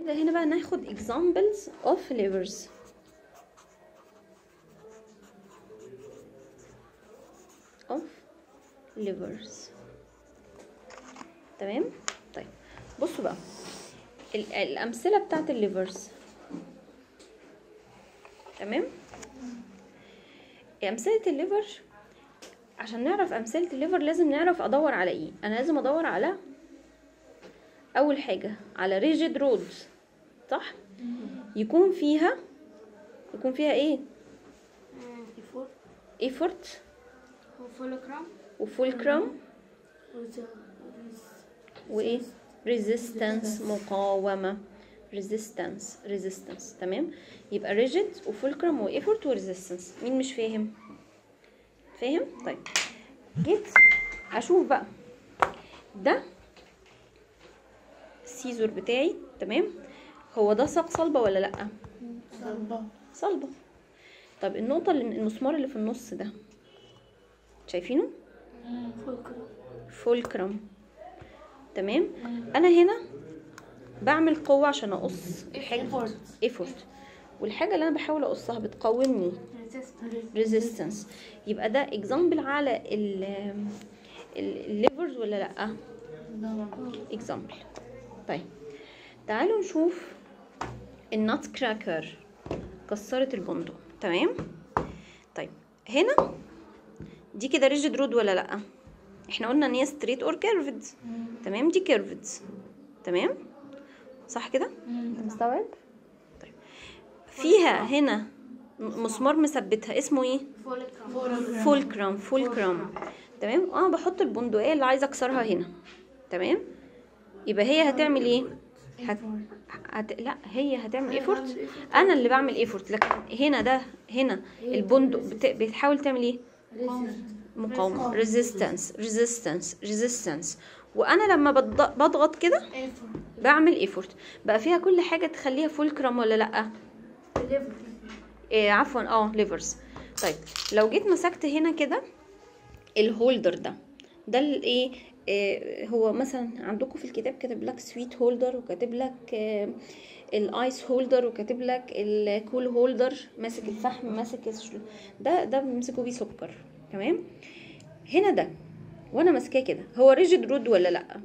نبدأ هنا بقى ناخد examples of livers of livers تمام طيب بصوا بقى ال- الأمثلة بتاعت الليفرز تمام أمثلة الليفر عشان نعرف أمثلة الليفر لازم نعرف أدور على إيه أنا لازم أدور على أول حاجة على ريجيد رودز صح يكون فيها يكون فيها إيه يفور ايفورت وفولوكرام وفولكرم وايه ريزيستنس مقاومه ريزيستنس ريزيستنس تمام يبقى ريجيد وفولكرم وايفورت وريزيستنس مين مش فاهم فاهم طيب جيت اشوف بقى ده السيزور بتاعي تمام هو ده ساق صلبه ولا لا صلبة صلبه طب النقطه اللي المسمار اللي في النص ده شايفينه فولكرام فولكرم تمام انا هنا بعمل قوه عشان اقص الحاجه Effort. ايفورت والحاجه اللي انا بحاول اقصها بتقاومني ريزيستنس يبقى ده اكزامبل على الليفرز ولا لا اكزامبل طيب تعالوا نشوف النات كراكر كسرت البندق تمام طيب هنا دي كده ريجيد رود ولا لا احنا قلنا ان هي ستريت اور كيرفد تمام دي كيرفد تمام صح كده انت مستوعب طيب فيها هنا م- مسمار مثبتها اسمه ايه فولكرام فولكرام فولكرام تمام انا بحط البندقيه اللي عايزه اكسرها هنا تمام يبقى هي هتعمل ايه هت... هت... لا هي هتعمل ايفورت انا اللي بعمل ايفورت لكن هنا ده هنا البندق بت... بتحاول تعمل ايه مقاومه ريزيستنس ريزيستنس ريزيستنس وانا لما بض- بضغط كده بعمل ايفورت بقى فيها كل حاجه تخليها فولكرام ولا لا إيه عفوا اه ليفرز طيب لو جيت مسكت هنا كده الهولدر ده ده الايه إيه هو مثلا عندكم في الكتاب كاتب لك سويت هولدر وكاتب لك آه، الايس هولدر وكاتب لك الكول هولدر ماسك الفحم ماسك الش- ده ده بيمسكوا بيه سكر تمام هنا ده وانا ماسكاه كده هو ريجيد رود ولا لا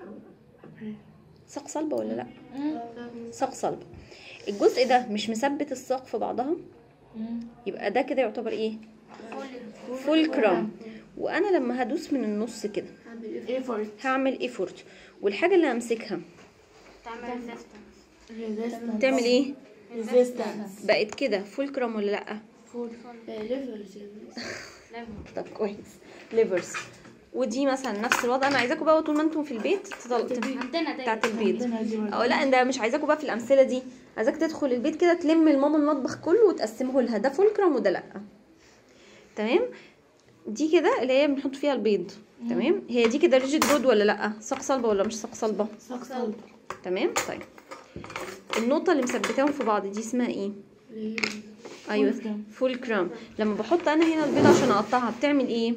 ساق صلبه ولا لا ساق صلبه الجزء ده مش مثبت الساق في بعضها يبقى ده كده يعتبر ايه فولكرام وانا لما هدوس من النص كده ايفورت هعمل ايفورت والحاجه اللي همسكها تعمل ريزيستنس تعمل ايه ريزيستنس بقت كده فولكرام ولا لا ليفرز طب كويس ليفرز ودي مثلا نفس الوضع انا عايزاكم بقى طول ما انتم في البيت تطل... عندنا بتاعت البيت او لا ده مش عايزاكم بقى في الامثله دي عايزاك تدخل البيت كده تلم الماما المطبخ كله وتقسمه لها ده فولكرم وده لا تمام دي كده اللي هي بنحط فيها البيض تمام هي دي كده ريجيد رود ولا لا ساق صلبه ولا مش ساق صلبه صلبة تمام طيب النقطه اللي مثبتاهم في بعض دي اسمها ايه ايوه فولكرام. فولكرام لما بحط انا هنا البيضه عشان اقطعها بتعمل ايه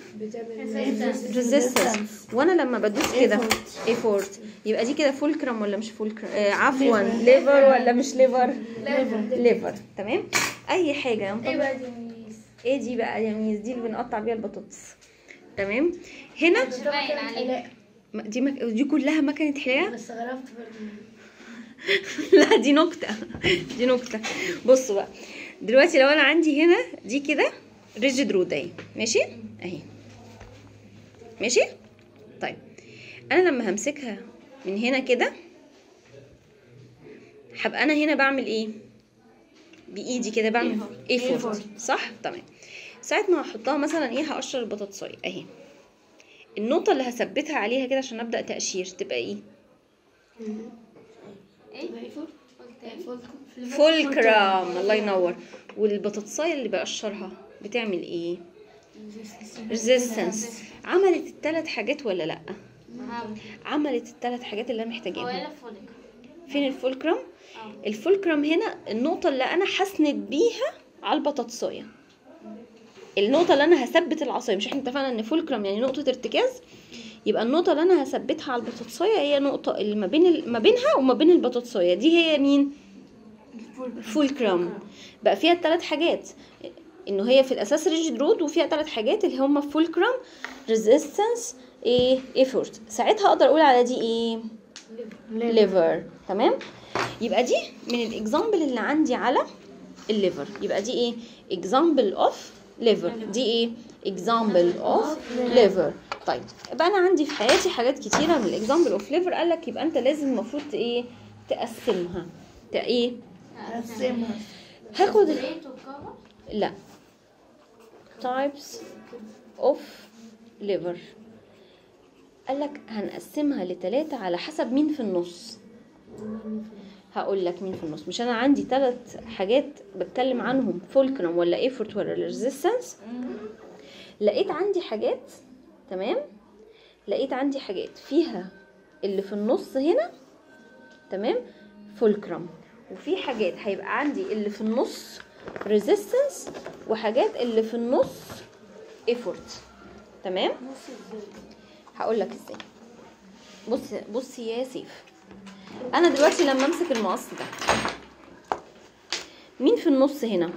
ريزيستنس وانا لما بدوس كده ايفورت يبقى دي كده فولكرم ولا مش فولكرم آه عفوا ليفر ولا مش ليفر ليفر تمام اي حاجه ينطبق ايه دي بقى يا ميس دي اللي بنقطع بيها البطاطس تمام هنا باين عليك م- دي مك... دي كلها مكنه حلاقه بس غرفت برضه لا دي نكته دي نكته بصوا بقى دلوقتي لو انا عندي هنا دي كده ريجيد رود اهي ماشي اهي ماشي طيب انا لما همسكها من هنا كده هبقى انا هنا بعمل ايه بايدي كده بعمل ايفورت صح تمام ساعه ما هحطها مثلا ايه هقشر البطاطسايه اهي النقطه اللي هثبتها عليها كده عشان ابدا تقشير تبقى ايه فولكرام الله ينور والبطاطسايه اللي بقشرها بتعمل ايه ريزيستنس عملت الثلاث حاجات ولا لا عملت الثلاث حاجات اللي انا محتاجاهم ولا فولك فين الفولكرم الفولكرم هنا النقطه اللي انا هسند بيها على البطاطسايه النقطه اللي انا هثبت العصايه مش احنا اتفقنا ان فولكرم يعني نقطه ارتكاز يبقى النقطة اللي أنا هثبتها على البطاطساية هي نقطة اللي ما بين ال- ما بينها وما بين البطاطساية دي هي مين؟ فولكرام بقى فيها ثلاث حاجات انه هي في الاساس ريجيد رود وفيها ثلاث حاجات اللي هم فولكرام ريزيستنس ايه ايفورت ساعتها اقدر اقول على دي ايه ليفر تمام يبقى دي من الاكزامبل اللي عندي على الليفر يبقى دي ايه اكزامبل اوف ليفر دي ايه اكزامبل اوف ليفر طيب يبقى انا عندي في حياتي حاجات كتيره من الاكزامبل اوف ليفر قال لك يبقى انت لازم المفروض ت- ايه تقسمها ت- ايه قسمها هاخد ريت وكفر لا types of liver قال لك هنقسمها لتلاتة على حسب مين في النص هقول لك مين في النص مش انا عندي ثلاث حاجات بتكلم عنهم فولكرم ولا ايفورت ولا ريزيستنس لقيت عندي حاجات تمام لقيت عندي حاجات فيها اللي في النص هنا تمام فولكرم وفي حاجات هيبقى عندي اللي في النص ريزيستنس وحاجات اللي في النص ايفورت تمام هقول لك ازاي بص بص يا سيف انا دلوقتي لما امسك المقص ده مين في النص هنا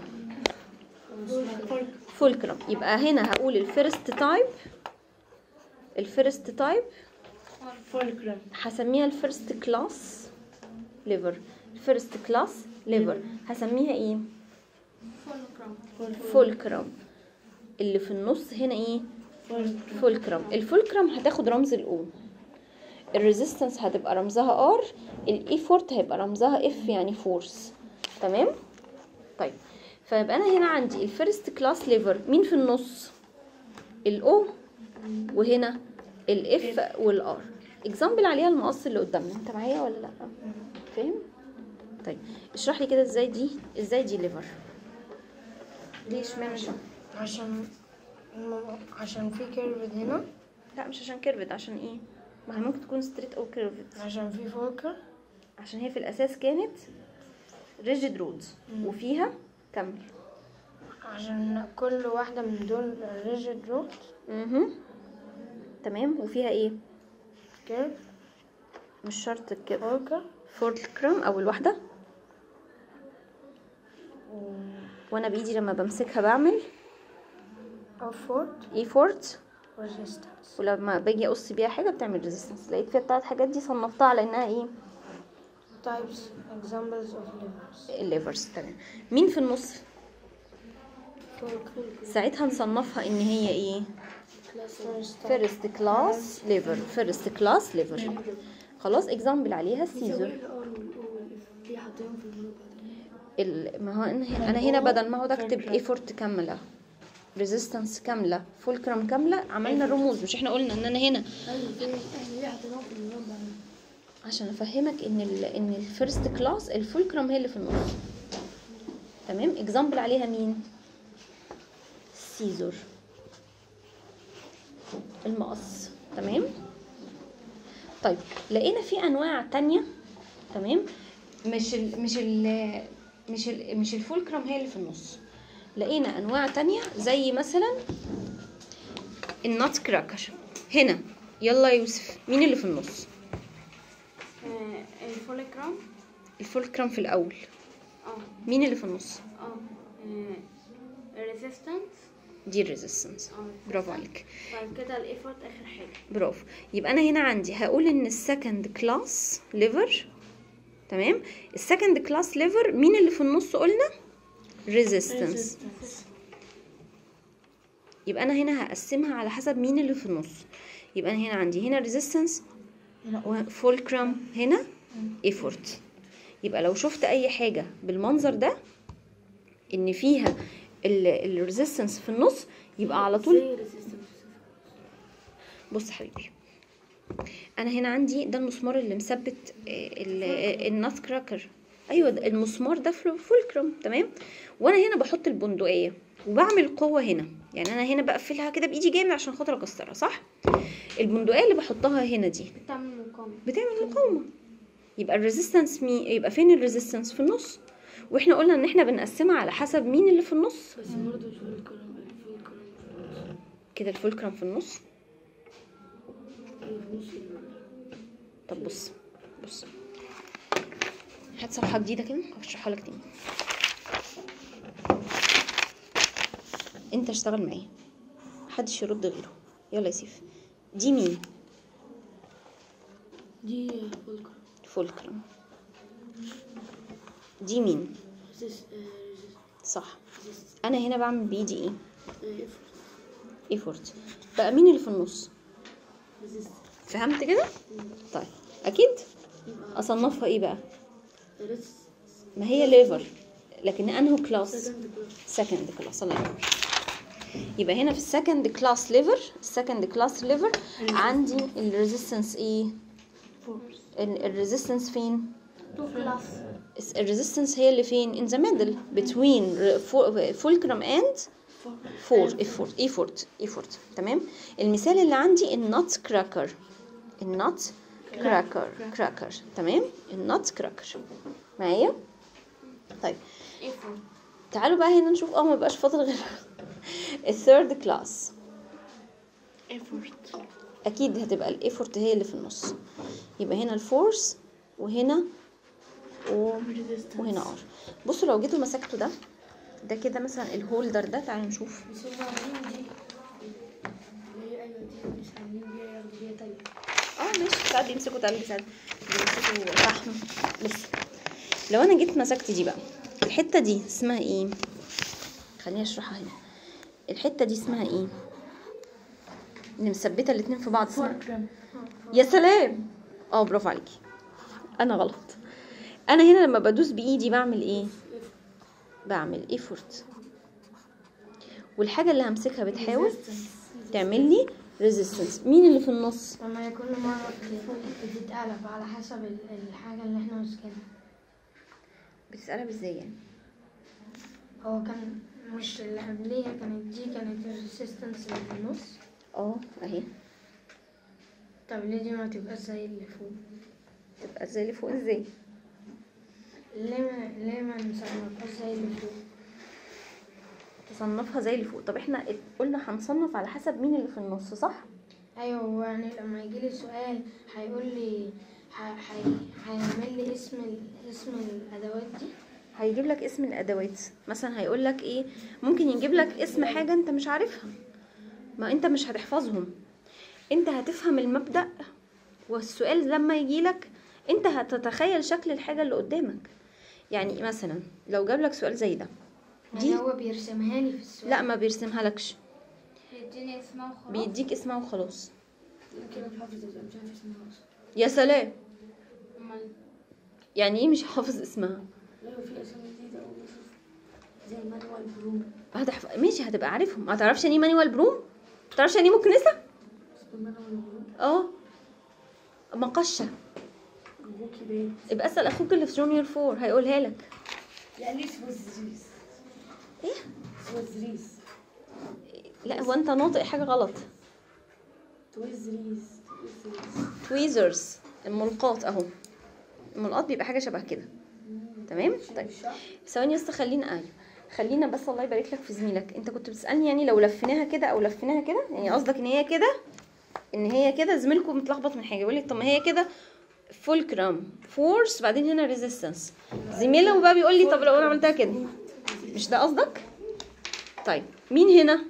فولكرم يبقى هنا هقول الفيرست تايب الفيرست تايب فولكرم هسميها الفيرست كلاس ليفر الفيرست كلاس ليفر هسميها ايه فولكرم فولكرم اللي في النص هنا ايه فولكرم الفولكرم هتاخد رمز الاو الريزيستنس هتبقى رمزها ار الايفورت هيبقى رمزها اف يعني فورس تمام طيب فيبقى انا هنا عندي الفيرست كلاس ليفر مين في النص الاو وهنا الاف والار اكزامبل عليها المقص اللي قدامنا انت معايا ولا لا فاهم طيب اشرح لي كده ازاي دي ازاي دي ليفر ليش معنى عشان عشان في كيرفد هنا لا مش عشان كيرفد عشان ايه ما هي ممكن تكون ستريت او كيرفد عشان في فولكر عشان هي في الاساس كانت ريجيد رودز وفيها كمل عشان كل واحدة من دول ريجيد روت اها تمام وفيها ايه كيرف مش شرط كده فولكر فولكرم اول واحده وانا بايدي لما بمسكها بعمل أو فورت اي فورت ريزيستنس ولما باجي اقص بيها حاجه بتعمل ريزيستنس لقيت فيها التلات حاجات دي صنفتها على انها ايه types examples of livers الليفرز تمام مين في النص ساعتها نصنفها ان هي ايه first فيرست كلاس ليفر فيرست كلاس ليفر خلاص اكزامبل عليها السيزر دي حاطينهم في المربع ال- ما هو انا هنا, أنا هنا بدل ما اقعد اكتب ايفورت كامله ريزيستنس كامله فولكرم كامله عملنا الرموز مش احنا قلنا ان انا هنا ايوه دي احنا ليه حاطينهم في المربع عشان افهمك ان ال ان الفيرست كلاس الفولكرم هي اللي في النص تمام اكزامبل عليها مين سيزر المقص تمام طيب لقينا في انواع تانية تمام مش ال مش ال مش ال مش الفولكرم هي اللي في النص لقينا انواع تانية زي مثلا النات كراكر هنا يلا يا يوسف مين اللي في النص الفولكرم الفولكرم في الاول اه مين اللي في النص اه ريزيستنس دي الريزيستنس اه برافو عليك بعد كده الايفورت اخر حاجه برافو يبقى انا هنا عندي هقول ان السكند كلاس ليفر تمام السكند كلاس ليفر مين اللي في النص قلنا ريزيستنس يبقى انا هنا هقسمها على حسب مين اللي في النص يبقى انا هنا عندي هنا ريزيستنس فولكرم هنا ايفورت يبقى لو شفت اي حاجه بالمنظر ده ان فيها الريزيستنس في النص يبقى على طول زي resistance. بص حبيبي انا هنا عندي ده المسمار اللي مثبت الناث كراكر ايوه ده المسمار ده في فولكرم تمام وانا هنا بحط البندقيه وبعمل قوه هنا يعني انا هنا بقفلها كده بايدي جامد عشان خاطر اكسرها صح البندقيه اللي بحطها هنا دي بتعمل مقاومه بتعمل مقاومه يبقى الريزيستنس مي يبقى فين الريزيستنس في النص واحنا قلنا ان احنا بنقسمها على حسب مين اللي في النص بس برضه الفولكرم الفولكرم كده الفولكرم في النص طب بص بص هات صفحة جديدة كده هشرحها لك تاني انت اشتغل معايا محدش يرد غيره يلا يا سيف دي مين دي فولكر فولكرم دي مين ريزيست صح انا هنا بعمل بايدي ايه ريزيست ايفورت بقى مين اللي في النص ريزيست فهمت كده طيب اكيد اصنفها ايه بقى ريزيست ما هي ليفر لكن انه كلاس سكند كلاس سكند كلاس الله ينور يبقى هنا في السكند كلاس ليفر السكند كلاس ليفر عندي الريزيستنس ايه فورس الريزيستنس فين تو كلاس الريزيستنس هي اللي فين in the middle between fulcrum and فورس 4 effort effort effort تمام المثال اللي عندي النوت كراكر النوت كراكر كراكر تمام النوت كراكر معايا طيب ايفورت تعالوا بقى هنا نشوف اه ما بقاش فاضل غير الثيرد كلاس ايفورت اكيد هتبقى الايفورت هي اللي في النص يبقى هنا الفورس وهنا و... وهنا ار بصوا لو جيتوا مسكتوا ده ده كده مثلا الهولدر ده تعالوا نشوف بس هم عاملين دي اللي هي ايوه دي مش عاملين بيها ياخدوا بيها تلج اه ماشي ساعات بيمسكوا تلج ساعات بيمسكوا فحم بس لو انا جيت مسكت دي بقى الحته دي اسمها ايه خليني اشرحها هنا الحته دي اسمها ايه اللي مثبته الاتنين في بعض اسمها فولكرم يا سلام اه برافو عليكي انا غلط انا هنا لما بدوس بايدي بعمل ايه بعمل ايفورت والحاجه اللي همسكها بتحاول تعمل لي ريزيستنس مين اللي في النص لما هي كل مرة بت- بتتقلب على حسب ال- الحاجة اللي احنا ماسكينها بتتقلب ازاي يعني هو كان مش اللي قبليها كانت دي كانت الريسيستنس اللي في النص اه اهي طب ليه دي ما تبقاش زي اللي فوق تبقى زي اللي فوق ازاي ليه ما ليه ما نصنفهاش زي اللي فوق تصنفها زي اللي فوق طب احنا قلنا هنصنف على حسب مين اللي في النص صح ايوه هو يعني لما يجي لي سؤال هيقول لي ه- هي- هيعمل لي اسم ال- اسم الادوات دي هيجيب لك اسم الادوات مثلا هيقول لك ايه ممكن يجيب لك اسم حاجه انت مش عارفها ما انت مش هتحفظهم انت هتفهم المبدأ والسؤال لما يجي لك انت هتتخيل شكل الحاجه اللي قدامك يعني مثلا لو جاب لك سؤال زي ده دي يعني هو بيرسمها لي في السؤال لا ما بيرسمها لكش يديني اسمها وخلاص بيديك اسمها وخلاص كده بحافظ مش عارف اسمها اصلا يا سلام امال يعني ايه مش حافظ اسمها ايوه في اسامي جديده او بشوف زي مانوال بروم هتحف... ماشي هتبقى عارفهم ما تعرفش يعني ايه مانيوال بروم ما تعرفش يعني ايه مكنسه اسمه مانوال بروم اه مقشه ابوكي بيه يبقى اسال اخوك اللي في جونيور فور هيقولها لك يعني سويسريس ايه سويسريس لا هو انت ناطق حاجه غلط تويزريس تويزريس تويزرز الملقاط اهو الملقاط بيبقى حاجه شبه كده تمام طيب ثواني بس خلينا ايوه خلينا بس الله يبارك لك في زميلك انت كنت بتسالني يعني لو لفيناها كده او لفيناها كده يعني قصدك ان هي كده ان هي كده زميلكم متلخبط من حاجه يقول لك طب ما هي كده فولكرام فورس بعدين هنا ريزيستنس زميله بقى بيقول لي طب لو انا عملتها كده مش ده قصدك طيب مين هنا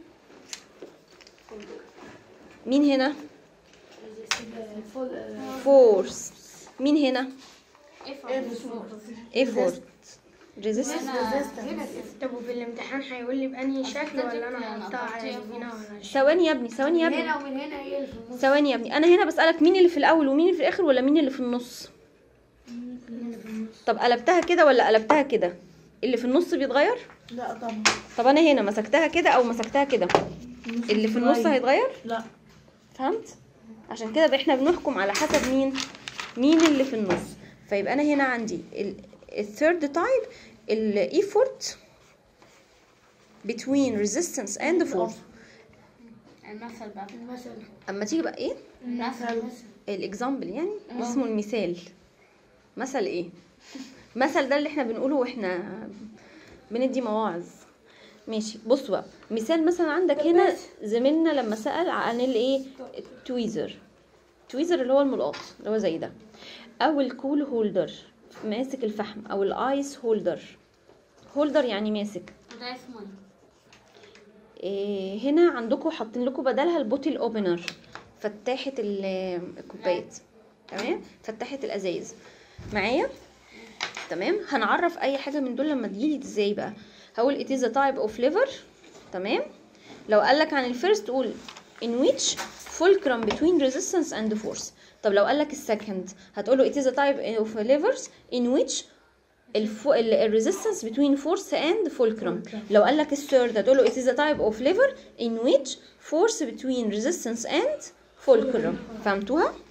مين هنا فول فورس مين هنا ايفورت ايفورت ريزيستنس طب وفي الامتحان هيقول لي بأنهي شكل ولا انا أنا احطها على أحطها اليمين ولا على الشمال ثواني يا ابني ثواني يا ابني هنا ومن هنا هي اللي في النص ثواني يا ابني انا هنا بسالك مين اللي في الاول ومين اللي في الاخر ولا مين اللي في النص طب قلبتها كده ولا قلبتها كده اللي في النص بيتغير لا طبعا طب انا هنا مسكتها كده او مسكتها كده اللي في النص هيتغير لا فهمت عشان كده بقى احنا بنحكم على حسب مين مين اللي في النص فيبقى انا هنا عندي الثيرد تايب الايفورت between resistance and force المثل بقى المثل اما تيجي بقى ايه المثل الاكزامبل يعني اسمه المثال مثل ايه مثل ده اللي احنا بنقوله واحنا بندي مواعظ ماشي بص بقى مثال مثلا عندك هنا زميلنا لما سأل عن الايه التويزر تويزر اللي هو الملقاط اللي هو زي ده او الكول هولدر ماسك الفحم او الايس هولدر هولدر يعني ماسك وده اسمه ايه؟ إيه هنا عندكم حاطين لكم بدلها البوتل اوبنر فتاحة ال- الكوبايات تمام فتاحة الازايز معايا تمام هنعرف اي حاجة من دول لما تجيلي ازاي بقى هقول it is a type of liver تمام لو قالك عن الفيرست قول in which fulcrum between resistance and force طب لو قالك السكند هتقوله it is a type of livers in which الفو... ال- الريزيستنس between force and fulcrum لو قال لك الثيرد هتقول له it is a type of lever in which force between resistance and fulcrum فهمتوها